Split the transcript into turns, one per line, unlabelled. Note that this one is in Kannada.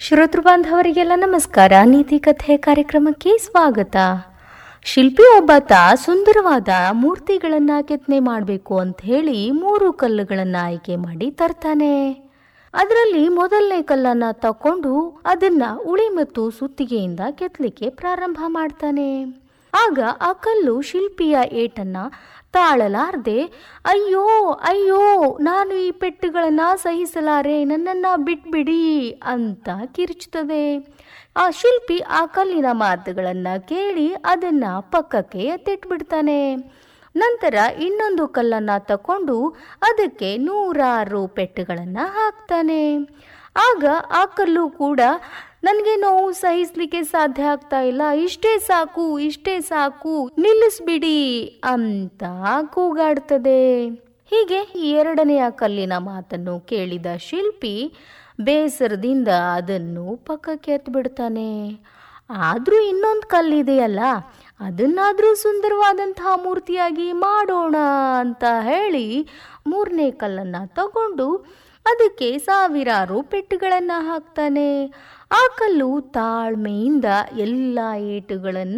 ಶ್ರೋತೃ ಬಾಂಧವರಿಗೆಲ್ಲ ನಮಸ್ಕಾರ ನೀತಿ ಕಥೆ ಕಾರ್ಯಕ್ರಮಕ್ಕೆ ಸ್ವಾಗತ ಶಿಲ್ಪಿ ಒಬ್ಬಾತ ಸುಂದರವಾದ ಮೂರ್ತಿಗಳನ್ನ ಕೆತ್ತನೆ ಮಾಡಬೇಕು ಅಂತ ಹೇಳಿ ಮೂರು ಕಲ್ಲುಗಳನ್ನ ಆಯ್ಕೆ ಮಾಡಿ ತರ್ತಾನೆ ಅದರಲ್ಲಿ ಮೊದಲನೇ ಕಲ್ಲನ್ನ ತಕೊಂಡು ಅದನ್ನ ಉಳಿ ಮತ್ತು ಸುತ್ತಿಗೆಯಿಂದ ಕೆತ್ತಲಿಕ್ಕೆ ಪ್ರಾರಂಭ ಮಾಡ್ತಾನೆ ಆಗ ಆ ಕಲ್ಲು ಶಿಲ್ಪಿಯ ಏಟನ್ನ ತಾಳಲಾರ್ದೆ ಅಯ್ಯೋ ಅಯ್ಯೋ ನಾನು ಈ ಪೆಟ್ಟುಗಳನ್ನ ಸಹಿಸಲಾರೆ ನನ್ನನ್ನ ಬಿಟ್ಬಿಡಿ ಅಂತ ಕಿರುಚುತ್ತದೆ ಆ ಶಿಲ್ಪಿ ಆ ಕಲ್ಲಿನ ಮಾತುಗಳನ್ನ ಕೇಳಿ ಅದನ್ನ ಪಕ್ಕಕ್ಕೆ ಎತ್ತಿಟ್ಬಿಡ್ತಾನೆ ನಂತರ ಇನ್ನೊಂದು ಕಲ್ಲನ್ನ ತಕೊಂಡು ಅದಕ್ಕೆ ನೂರಾರು ಪೆಟ್ಟುಗಳನ್ನ ಹಾಕ್ತಾನೆ ಆಗ ಆ ಕಲ್ಲು ಕೂಡ ನನಗೆ ನೋವು ಸಹಿಸ್ಲಿಕ್ಕೆ ಸಾಧ್ಯ ಆಗ್ತಾ ಇಲ್ಲ ಇಷ್ಟೇ ಸಾಕು ಇಷ್ಟೇ ಸಾಕು ನಿಲ್ಲಿಸ್ಬಿಡಿ ಅಂತ ಕೂಗಾಡ್ತದೆ ಹೀಗೆ ಎರಡನೆಯ ಕಲ್ಲಿನ ಮಾತನ್ನು ಕೇಳಿದ ಶಿಲ್ಪಿ ಬೇಸರದಿಂದ ಅದನ್ನು ಪಕ್ಕಕ್ಕೆ ಎತ್ಬಿಡ್ತಾನೆ ಆದರೂ ಇನ್ನೊಂದು ಕಲ್ಲಿದೆಯಲ್ಲ ಅದನ್ನಾದರೂ ಸುಂದರವಾದಂತಹ ಮೂರ್ತಿಯಾಗಿ ಮಾಡೋಣ ಅಂತ ಹೇಳಿ ಮೂರನೇ ಕಲ್ಲನ್ನು ತಗೊಂಡು ಅದಕ್ಕೆ ಸಾವಿರಾರು ಪೆಟ್ಟುಗಳನ್ನು ಹಾಕ್ತಾನೆ ಆ ಕಲ್ಲು ತಾಳ್ಮೆಯಿಂದ ಎಲ್ಲ ಏಟುಗಳನ್ನು